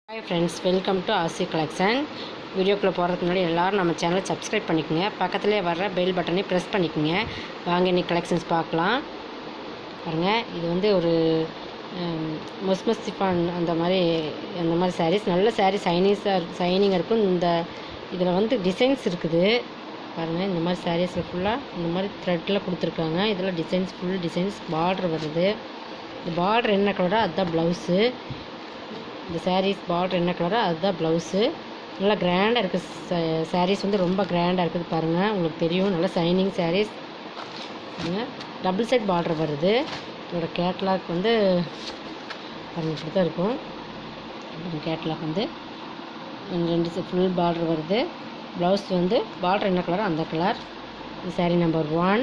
hi friends welcome to Aasi collection வீடியோக்குள்ளே போகிறதுக்கு முன்னாடி எல்லோரும் நம்ம சேனலை சப்ஸ்கிரைப் பண்ணிக்கோங்க பக்கத்துலேயே வர்ற பெல் பட்டனை ப்ரெஸ் பண்ணிக்கோங்க வாங்க இன்னைக்கு கலெக்ஷன்ஸ் பார்க்கலாம் பாருங்கள் இது வந்து ஒரு மொஸ்மஸ் சிஃபான் அந்த மாதிரி அந்த மாதிரி சாரீஸ் நல்ல சாரீ சைனீஸாக சைனிங்காக இருக்கும் இந்த இதில் வந்து டிசைன்ஸ் இருக்குது பாருங்கள் இந்த மாதிரி சாரீஸில் ஃபுல்லாக இந்த மாதிரி த்ரெட்டில் கொடுத்துருக்காங்க இதில் டிசைன்ஸ் ஃபுல் டிசைன்ஸ் பார்டர் வருது இந்த பார்டர் என்ன கலரோ அதுதான் ப்ளவுஸு இந்த சாரீஸ் பார்டர் என்ன கலரோ அதுதான் ப்ளவுஸு நல்லா கிராண்டாக இருக்குது சாரீஸ் வந்து ரொம்ப கிராண்டாக இருக்குது பாருங்கள் உங்களுக்கு தெரியும் நல்லா shining saris double side border வருது இதோட கேட்லாக் வந்து பாருங்கள் இப்படி தான் இருக்கும் கேட்லாக் வந்து ரெண்டு ஃபுல் பார்டர் வருது ப்ளவுஸ் வந்து பார்டர் என்ன கலரோ அந்த கலர் இது sari number one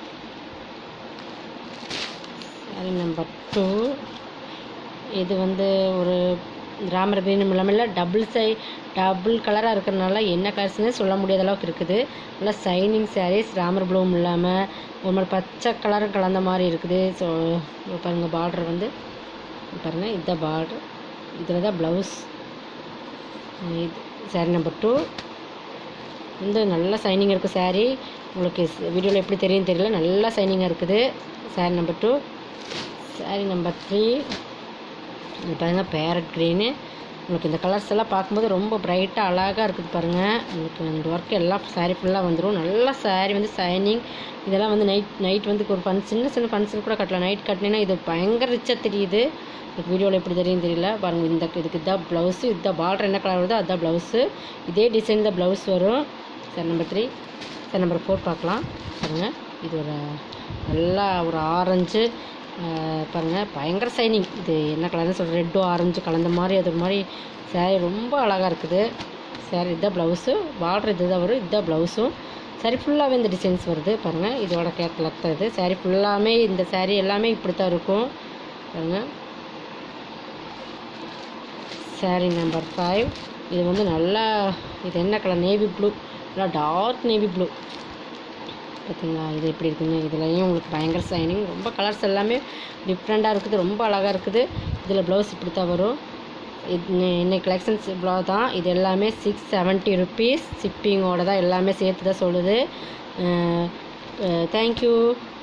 sari number two இது வந்து ஒரு ராமர் கிரீனும் இல்லாமல் டபுள் சை டபுள் கலராக இருக்கிறதுனால என்ன கலர்ஸ்னே சொல்ல முடியாத அளவுக்கு இருக்குது நல்லா சைனிங் சாரீஸ் ராமர் ப்ளூவும் இல்லாமல் ஒரு மாதிரி பச்சை கலரும் கலந்த மாதிரி இருக்குது ஸோ பாருங்கள் பார்டர் வந்து பாருங்கள் இதுதான் பார்டர் இதில் தான் ப்ளவுஸ் இது சாரீ நம்பர் டூ வந்து நல்லா சைனிங் இருக்குது சாரீ உங்களுக்கு வீடியோவில் எப்படி தெரியும் தெரியல நல்லா சைனிங்காக இருக்குது sari number two sari number three இது பாருங்கள் பேரட் க்ரீனு உங்களுக்கு இந்த கலர்ஸ் எல்லாம் பார்க்கும்போது ரொம்ப பிரைட்டாக அழகாக இருக்குது பாருங்கள் உங்களுக்கு இந்த ஒர்க் எல்லாம் சாரீ ஃபுல்லாக வந்துடும் நல்ல சாரீ வந்து சைனிங் இதெல்லாம் வந்து நைட் நைட் வந்து ஒரு ஃபன் சின்ன சின்ன ஃபங்க்ஷன் கூட கட்டலாம் நைட் கட்டினீங்கன்னா இது பயங்கர ரிச்சாக தெரியுது எனக்கு வீடியோவில் எப்படி தெரியும் தெரியல பாருங்கள் இந்த இதுக்கு இதுதான் ப்ளவுஸு இதுதான் பார்டர் என்ன கலர் வருதோ அதுதான் ப்ளவுஸு இதே டிசைன் தான் ப்ளவுஸ் வரும் sari number three sari number four பார்க்கலாம் பாருங்கள் இது ஒரு நல்லா ஒரு ஆரஞ்சு பாருங்கள் பயங்கர சைனிங் இது என்ன கலர்னு சொல்கிற ரெட்டு ஆரஞ்சு கலந்த மாதிரி அது ஒரு மாதிரி சேரீ ரொம்ப அழகாக இருக்குது சேரீ இதுதான் ப்ளவுஸு பார்டர் இது தான் வரும் இதுதான் ப்ளவுஸும் சாரீ ஃபுல்லாகவே இந்த டிசைன்ஸ் வருது பாருங்கள் இதோட கேட்லாக் தான் இது சாரீ ஃபுல்லாமே இந்த சாரீ எல்லாமே இப்படி தான் இருக்கும் பாருங்கள் சாரீ நம்பர் ஃபைவ் இது வந்து நல்லா இது என்ன கலர் நேவி ப்ளூ நல்லா டார்க் நேவி ப்ளூ பார்த்தீங்களா இது எப்படி இருக்குன்னு இதுலேயும் உங்களுக்கு பயங்கர சைனிங் ரொம்ப கலர்ஸ் எல்லாமே டிஃப்ரெண்ட்டாக இருக்குது ரொம்ப அழகாக இருக்குது இதில் ப்ளவுஸ் இப்படி தான் வரும் இது இன்னைக்கு கலெக்ஷன்ஸ் இவ்வளோ தான் இது எல்லாமே சிக்ஸ் செவன்ட்டி ருபீஸ் ஷிப்பிங்கோட தான் எல்லாமே சேர்த்து தான் சொல்லுது தேங்க்யூ